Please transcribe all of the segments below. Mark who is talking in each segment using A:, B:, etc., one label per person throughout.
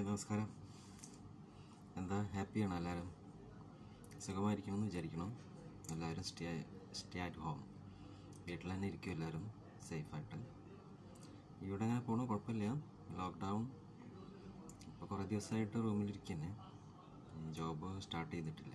A: Hi നമസ്കാരം എന്താ ഹാപ്പിയാണോ എല്ലാവരും സുഖമായിരിക്കണമെന്ന് വിചാരിക്കണം എല്ലാവരും സ്റ്റേ സ്റ്റേ അറ്റ് ഹോം വീട്ടിൽ തന്നെ ഇരിക്കും എല്ലാവരും സേഫായിട്ട് ഇവിടെ അങ്ങനെ പോകണം കുഴപ്പമില്ല ലോക്ക്ഡൗൺ ഇപ്പോൾ കുറേ ദിവസമായിട്ട് റൂമിലിരിക്കുന്നേ ജോബ് സ്റ്റാർട്ട് ചെയ്തിട്ടില്ല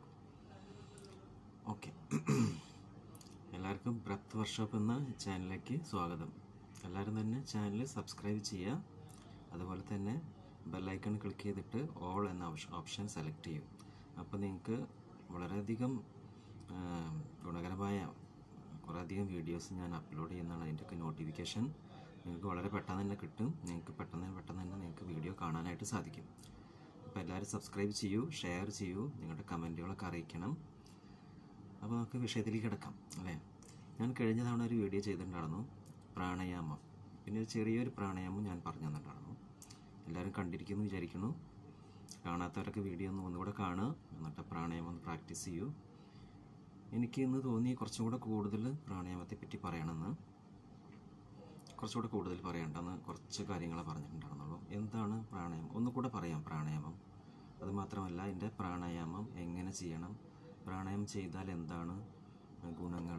A: ഓക്കെ എല്ലാവർക്കും ബ്രത്ത് വർക്ക്ഷോപ്പ് എന്ന ചാനലിലേക്ക് സ്വാഗതം എല്ലാവരും തന്നെ ചാനൽ സബ്സ്ക്രൈബ് ചെയ്യുക അതുപോലെ തന്നെ ബെല്ലൈക്കൺ ക്ലിക്ക് ചെയ്തിട്ട് ഓൾ എന്ന ഓപ്ഷൻ സെലക്ട് ചെയ്യും അപ്പോൾ നിങ്ങൾക്ക് വളരെയധികം ആ, ഗുണകരമായ കുറേയധികം വീഡിയോസ് ഞാൻ അപ്ലോഡ് ചെയ്യുന്നതാണ് അതിൻ്റെയൊക്കെ നോട്ടിഫിക്കേഷൻ നിങ്ങൾക്ക് വളരെ പെട്ടെന്ന് തന്നെ കിട്ടും നിങ്ങൾക്ക് പെട്ടെന്ന് തന്നെ പെട്ടെന്ന് തന്നെ നിങ്ങൾക്ക് വീഡിയോ കാണാനായിട്ട് സാധിക്കും അപ്പോൾ എല്ലാവരും സബ്സ്ക്രൈബ് ചെയ്യൂ ഷെയർ ചെയ്യൂ നിങ്ങളുടെ കമൻറ്റുകളൊക്കെ അറിയിക്കണം അപ്പോൾ നമുക്ക് വിഷയത്തിലേക്ക് കിടക്കാം അല്ലേ ഞാൻ കഴിഞ്ഞ തവണ ഒരു വീഡിയോ ചെയ്തിട്ടുണ്ടായിരുന്നു പ്രാണായാമം പിന്നെ ഒരു ചെറിയൊരു പ്രാണായാമം ഞാൻ പറഞ്ഞു തന്നിട്ടുണ്ടായിരുന്നു എല്ലാവരും കണ്ടിരിക്കുമെന്ന് വിചാരിക്കുന്നു കാണാത്തവരൊക്കെ വീഡിയോ ഒന്ന് ഒന്നുകൂടെ കാണുക എന്നിട്ട് പ്രാണായാമം ഒന്ന് പ്രാക്ടീസ് ചെയ്യൂ എനിക്ക് ഇന്ന് തോന്നി കുറച്ചും കൂടെ കൂടുതൽ പ്രാണായാമത്തെ പറ്റി പറയണമെന്ന് കുറച്ചുകൂടെ കൂടുതൽ പറയണ്ടെന്ന് കുറച്ച് കാര്യങ്ങളെ പറഞ്ഞിട്ടുണ്ടായിരുന്നുള്ളൂ എന്താണ് പ്രാണായാമം ഒന്നുകൂടെ പറയാം പ്രാണായാമം അതുമാത്രമല്ല എൻ്റെ പ്രാണായാമം എങ്ങനെ ചെയ്യണം പ്രാണായാമം ചെയ്താൽ എന്താണ് ഗുണങ്ങൾ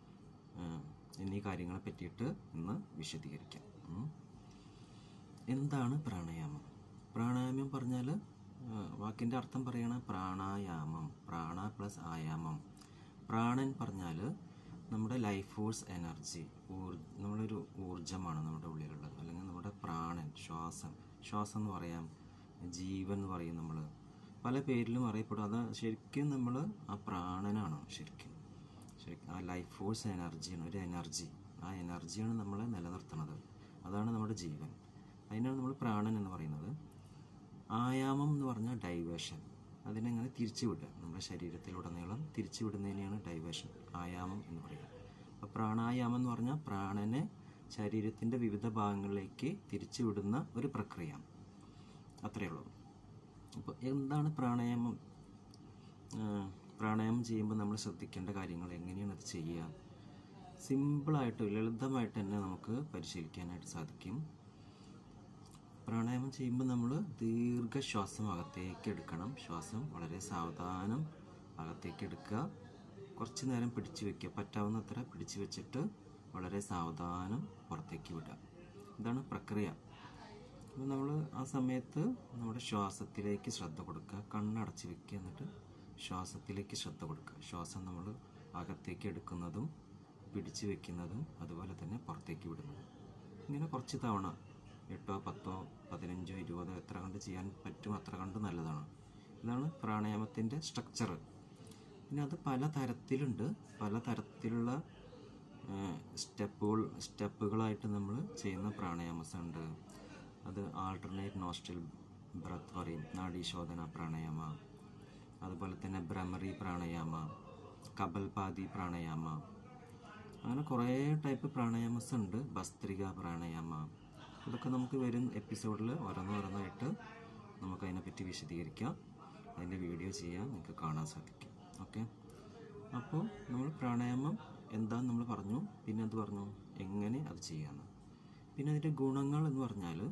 A: എന്നീ കാര്യങ്ങളെ പറ്റിയിട്ട് ഇന്ന് വിശദീകരിക്കാം ഉം. എന്താണ് പ്രാണായാമം പ്രാണായാമം പറഞ്ഞാൽ വാക്കിൻ്റെ അർത്ഥം പറയണ പ്രാണായാമം പ്രാണ പ്ലസ് ആയാമം പ്രാണൻ പറഞ്ഞാൽ നമ്മുടെ ലൈഫ് ഫോഴ്സ് എനർജി ഊർ നമ്മളൊരു ഊർജമാണ് നമ്മുടെ ഉള്ളിലുള്ളത് അല്ലെങ്കിൽ നമ്മുടെ പ്രാണൻ ശ്വാസം ശ്വാസം എന്ന് പറയാം ജീവൻ എന്ന് പറയും നമ്മൾ പല പേരിലും അറിയപ്പെടും അത് ശരിക്കും നമ്മൾ ആ പ്രാണനാണ് ശരിക്കും ശരിക്കും ആ ലൈഫ് ഫോഴ്സ് എനർജിയാണ് ഒരു എനർജി ആ എനർജിയാണ് നമ്മളെ നിലനിർത്തുന്നത് അതാണ് നമ്മുടെ ജീവൻ അതിനാണ് നമ്മൾ പ്രാണൻ എന്ന് പറയുന്നത് ആയാമം എന്ന് പറഞ്ഞാൽ ഡൈവേഷൻ അതിനെങ്ങനെ തിരിച്ചു വിടുക നമ്മുടെ ശരീരത്തിലുടനീളം തിരിച്ചു വിടുന്നതിനെയാണ് ഡൈവേഷൻ ആയാമം എന്ന് പറയുക അപ്പോൾ പ്രാണായാമം എന്ന് പറഞ്ഞാൽ പ്രാണനെ ശരീരത്തിൻ്റെ വിവിധ ഭാഗങ്ങളിലേക്ക് തിരിച്ചു വിടുന്ന ഒരു പ്രക്രിയ അത്രയേ ഉള്ളൂ അപ്പോൾ എന്താണ് പ്രാണായാമം ആ, പ്രാണായാമം ചെയ്യുമ്പോൾ നമ്മൾ ശ്രദ്ധിക്കേണ്ട കാര്യങ്ങൾ എങ്ങനെയാണ് അത് ചെയ്യുക സിമ്പിളായിട്ട് ലളിതമായിട്ട് തന്നെ നമുക്ക് പരിശീലിക്കാനായിട്ട് സാധിക്കും പ്രാണായാമം ചെയ്യുമ്പോൾ നമ്മൾ ദീർഘശ്വാസം അകത്തേക്ക് എടുക്കണം ശ്വാസം വളരെ സാവധാനം അകത്തേക്ക് എടുക്കുക കുറച്ച് നേരം പിടിച്ചു വെക്കുക പറ്റാവുന്നത്ര പിടിച്ചു വെച്ചിട്ട് വളരെ സാവധാനം പുറത്തേക്ക് വിടുക ഇതാണ് പ്രക്രിയ അപ്പോൾ നമ്മൾ ആ സമയത്ത് നമ്മുടെ ശ്വാസത്തിലേക്ക് ശ്രദ്ധ കൊടുക്കുക കണ്ണടച്ച് വെക്കുക എന്നിട്ട് ശ്വാസത്തിലേക്ക് ശ്രദ്ധ കൊടുക്കുക ശ്വാസം നമ്മൾ അകത്തേക്ക് എടുക്കുന്നതും പിടിച്ചു വെക്കുന്നതും അതുപോലെ തന്നെ പുറത്തേക്ക് വിടുന്നതും ഇങ്ങനെ കുറച്ച് തവണ എട്ടോ പത്തോ പതിനഞ്ചോ ഇരുപതോ എത്ര കണ്ട് ചെയ്യാൻ പറ്റും അത്ര കണ്ട് നല്ലതാണ് ഇതാണ് പ്രാണായാമത്തിൻ്റെ സ്ട്രക്ചർ പിന്നെ അത് പല തരത്തിലുണ്ട് പല തരത്തിലുള്ള സ്റ്റെപ്പുകൾ സ്റ്റെപ്പുകളായിട്ട് നമ്മൾ ചെയ്യുന്ന പ്രാണായാമസ് ഉണ്ട് അത് ആൾട്ടർനേറ്റ് നോസ്ട്രൽ ബ്രത്ത് പറയും നാഡീശോധന പ്രാണായാമ അതുപോലെ തന്നെ ഭ്രമറി പ്രാണായാമ കപൽപാതി പ്രാണായാമ അങ്ങനെ കുറേ ടൈപ്പ് പ്രാണായാമസ് ഉണ്ട് ഭസ്ത്രിക പ്രാണായാമ ഇതൊക്കെ നമുക്ക് വരും എപ്പിസോഡിൽ ഓരോന്നോരോന്നായിട്ട് നമുക്ക് അതിനെപ്പറ്റി വിശദീകരിക്കാം അതിൻ്റെ വീഡിയോ ചെയ്യാൻ നിങ്ങൾക്ക് കാണാൻ സാധിക്കും ഓക്കെ അപ്പോൾ നമ്മൾ പ്രാണായാമം എന്താന്ന് നമ്മൾ പറഞ്ഞു പിന്നെ അത് പറഞ്ഞു എങ്ങനെ അത് ചെയ്യാമെന്ന് പിന്നെ അതിൻ്റെ ഗുണങ്ങൾ എന്ന് പറഞ്ഞാൽ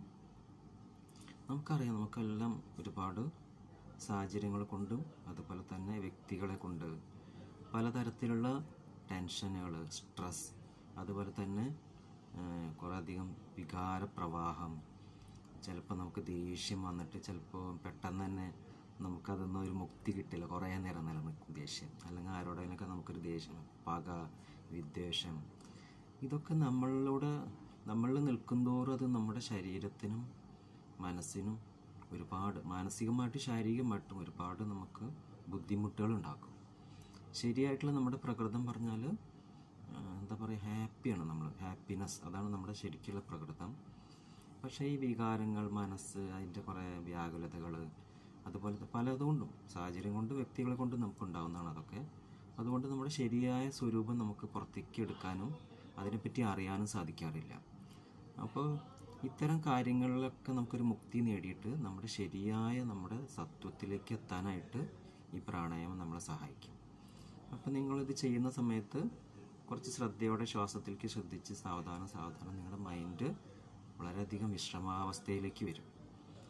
A: നമുക്കറിയാം നമുക്കെല്ലാം ഒരുപാട് സാഹചര്യങ്ങൾ കൊണ്ടും അതുപോലെ തന്നെ വ്യക്തികളെ കൊണ്ട് പലതരത്തിലുള്ള ടെൻഷനുകൾ സ്ട്രെസ് അതുപോലെ തന്നെ കുറേ അധികം വികാരപ്രവാഹം ചിലപ്പോൾ നമുക്ക് ദേഷ്യം വന്നിട്ട് ചിലപ്പോൾ പെട്ടെന്ന് തന്നെ നമുക്കതൊന്നും ഒരു മുക്തി കിട്ടില്ല കുറേ നേരം നിലനിൽക്കും ദേഷ്യം അല്ലെങ്കിൽ ആരോടെങ്കിലൊക്കെ നമുക്കൊരു ദേഷ്യം പക വിദ്വേഷം ഇതൊക്കെ നമ്മളിലൂടെ നമ്മളിൽ നിൽക്കുന്തോറും അത് നമ്മുടെ ശരീരത്തിനും മനസ്സിനും ഒരുപാട് മാനസികമായിട്ടും ശാരീരികമായിട്ടും ഒരുപാട് നമുക്ക് ബുദ്ധിമുട്ടുകൾ ഉണ്ടാക്കും ശരിയായിട്ടുള്ള നമ്മുടെ പ്രകൃതം പറഞ്ഞാൽ എന്താ പറയുക ഹാപ്പിയാണ് നമ്മൾ ഹാപ്പിനെസ് അതാണ് നമ്മുടെ ശരിക്കുള്ള പ്രകൃതം പക്ഷേ ഈ വികാരങ്ങൾ മനസ്സ് അതിൻ്റെ കുറേ വ്യാകുലതകൾ അതുപോലത്തെ പലതുകൊണ്ടും സാഹചര്യം കൊണ്ട് വ്യക്തികളെ കൊണ്ട് നമുക്കുണ്ടാവുന്നതാണ് അതൊക്കെ അതുകൊണ്ട് നമ്മുടെ ശരിയായ സ്വരൂപം നമുക്ക് പുറത്തേക്ക് എടുക്കാനും അതിനെപ്പറ്റി അറിയാനും സാധിക്കാറില്ല അപ്പോൾ ഇത്തരം കാര്യങ്ങളിലൊക്കെ നമുക്കൊരു മുക്തി നേടിയിട്ട് നമ്മുടെ ശരിയായ നമ്മുടെ സത്വത്തിലേക്ക് എത്താനായിട്ട് ഈ പ്രാണായാമം നമ്മളെ സഹായിക്കും അപ്പോൾ നിങ്ങളിത് ചെയ്യുന്ന സമയത്ത് കുറച്ച് ശ്രദ്ധയോടെ ശ്വാസത്തിലേക്ക് ശ്രദ്ധിച്ച് സാവധാനം സാവധാനം നിങ്ങളുടെ മൈൻഡ് വളരെയധികം വിശ്രമാവസ്ഥയിലേക്ക് വരും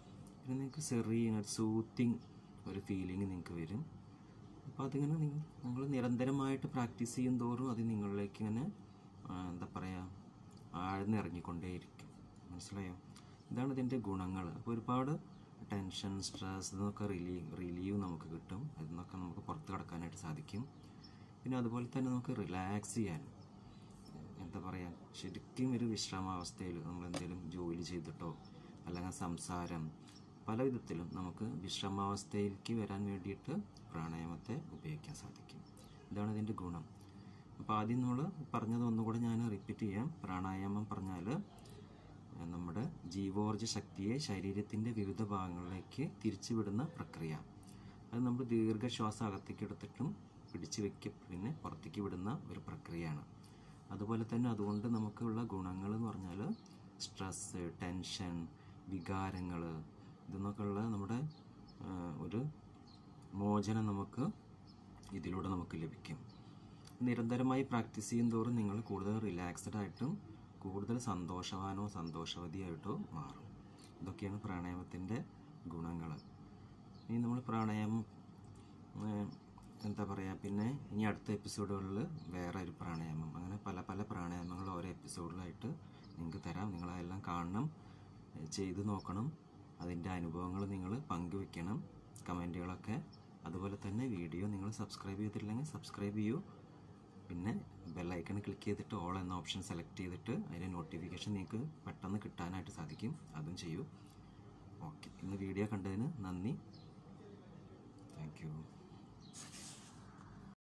A: പിന്നെ നിങ്ങൾക്ക് സെറീൻ ഒരു സൂത്തിങ് ഒരു ഫീലിംഗ് നിങ്ങൾക്ക് വരും അപ്പോൾ അതിങ്ങനെ നിങ്ങൾ നിങ്ങൾ നിരന്തരമായിട്ട് പ്രാക്ടീസ് ചെയ്യും തോറും അത് നിങ്ങളിലേക്ക് ഇങ്ങനെ ആ, എന്താ പറയുക ആഴ്ന്നിറങ്ങിക്കൊണ്ടേയിരിക്കും മനസ്സിലായോ ഇതാണ് ഇതിൻ്റെ ഗുണങ്ങൾ അപ്പോൾ ഒരുപാട് ടെൻഷൻ സ്ട്രെസ് ഇതൊക്കെ റിലീവ് റിലീവ് നമുക്ക് കിട്ടും ഇതിൽ നിന്നൊക്കെ നമുക്ക് പുറത്ത് കടക്കാനായിട്ട് സാധിക്കും പിന്നെ അതുപോലെ തന്നെ നമുക്ക് റിലാക്സ് ചെയ്യാൻ എന്താ പറയുക ശരിക്കും ഒരു വിശ്രമാവസ്ഥയിൽ നമ്മൾ എന്തെങ്കിലും ജോലി ചെയ്തിട്ടോ അല്ലെങ്കിൽ സംസാരം പല വിധത്തിലും നമുക്ക് വിശ്രമാവസ്ഥയിലേക്ക് വരാൻ വേണ്ടിയിട്ട് പ്രാണായാമത്തെ ഉപയോഗിക്കാൻ സാധിക്കും ഇതാണ് ഇതിൻ്റെ ഗുണം അപ്പോൾ ആദ്യം നമ്മൾ പറഞ്ഞത് ഒന്നുകൂടെ ഞാൻ റിപ്പീറ്റ് ചെയ്യാം പ്രാണായാമം പറഞ്ഞാൽ നമ്മുടെ ജീവോർജ ശക്തിയെ ശരീരത്തിൻ്റെ വിവിധ ഭാഗങ്ങളിലേക്ക് തിരിച്ചുവിടുന്ന പ്രക്രിയ അത് നമ്മൾ ദീർഘശ്വാസം അകത്തേക്ക് എടുത്തിട്ടും പിടിച്ചു വെക്കും പിന്നെ പുറത്തേക്ക് വിടുന്ന ഒരു പ്രക്രിയയാണ് അതുപോലെ തന്നെ അതുകൊണ്ട് നമുക്കുള്ള ഗുണങ്ങൾ എന്ന് പറഞ്ഞാൽ സ്ട്രെസ്സ് ടെൻഷൻ വികാരങ്ങൾ ഇതെന്നൊക്കെയുള്ള നമ്മുടെ ആ, ഒരു മോചനം നമുക്ക് ഇതിലൂടെ നമുക്ക് ലഭിക്കും നിരന്തരമായി പ്രാക്ടീസ് ചെയ്യും തോറും നിങ്ങൾ കൂടുതൽ റിലാക്സ്ഡ് ആയിട്ടും കൂടുതൽ സന്തോഷവാനോ സന്തോഷവതിയായിട്ടോ മാറും ഇതൊക്കെയാണ് പ്രാണായാമത്തിൻ്റെ ഗുണങ്ങൾ ഇനി നമ്മൾ പ്രാണായാമം ഏഹ്, എന്താ പറയുക പിന്നെ ഇനി അടുത്ത എപ്പിസോഡുകളിൽ വേറെ ഒരു പ്രാണായാമം അങ്ങനെ പല പല പ്രാണായാമങ്ങൾ ഓരോ എപ്പിസോഡിലായിട്ട് നിങ്ങൾക്ക് തരാം നിങ്ങളതെല്ലാം കാണണം ഏഹ്, ചെയ്ത് നോക്കണം അതിൻ്റെ അനുഭവങ്ങൾ നിങ്ങൾ പങ്കുവെക്കണം കമൻറ്റുകളൊക്കെ അതുപോലെ തന്നെ വീഡിയോ നിങ്ങൾ സബ്സ്ക്രൈബ് ചെയ്തിട്ടില്ലെങ്കിൽ സബ്സ്ക്രൈബ് ചെയ്യൂ പിന്നെ ബെല്ലൈക്കൺ ക്ലിക്ക് ചെയ്തിട്ട് ഓൾ എന്ന ഓപ്ഷൻ സെലക്ട് ചെയ്തിട്ട് അതിൻ്റെ നോട്ടിഫിക്കേഷൻ നിങ്ങൾക്ക് പെട്ടെന്ന് കിട്ടാനായിട്ട് സാധിക്കും അതും ചെയ്യൂ ഓക്കെ ഇന്ന് വീഡിയോ കണ്ടതിന് നന്ദി താങ്ക് യു